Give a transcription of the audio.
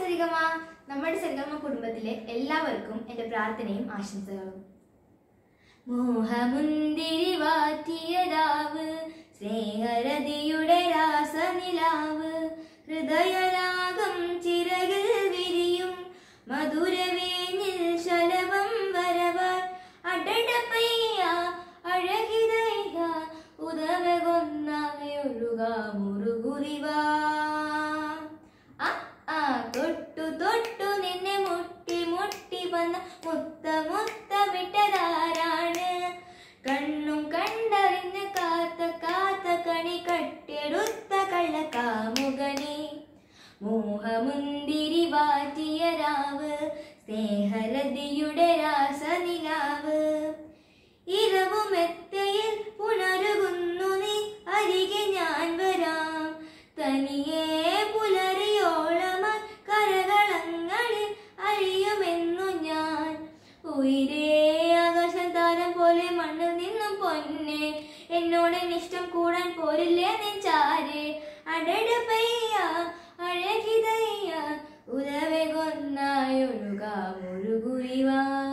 സരിഗമ നമ്മുടെ സരിഗമ കുടുംബത്തിലെ എല്ലാവർക്കും എൻ്റെ പ്രാർത്ഥനയും ആശംസകളും മോഹമുന്തിരി വാറ്റിയതാവ് സ്നേഹരതിയുടെ രാസനിലാവ് ഹൃദയരാഗം ചിറകിൽ വിരിയും മധുരവേനിൽ ശലഭം വരവാർ അടടപ്പയ്യ അഴകിതയ്യ ഉദവകൊന്നായൊഴുക മുറുകുറിവാ ആ ആ തൊട്ടു തൊട്ടു നിന്നെ മുട്ടി മുട്ടി വന്ന മുത്ത മുത്തമിട്ടതാരാണ് കണ്ണും കണ്ടറിഞ്ഞ് കാത്ത കാത്ത കണി കട്ടെടുത്ത കള്ളക്കാമുകനെ മോഹമുന്തിരി വാറ്റിയ രാവ് സ്നേഹലതിയുടെ രാസനിലാവ് ഇരവുമെത്തയിൽ പുണരുകുന്നു നീ അരികെ ഞാൻ വരാം തനിയെ പുലരിയോളമായി കരകളങ്ങളിൽ അഴിയുമെന്നു ഞാൻ ഉയരേ ആകാശം താരം പോലെ മണ്ണിൽ നിന്നും പൊന്നെ എന്നോട് ഇഷ്ടം കൂടാൻ പോരില്ലേ നെഞ്ചാരെ അടട പയ്യ അഴകിതയ്യ ഉദവെ കൊന്നായൊഴുക മുഴുകുരിവാ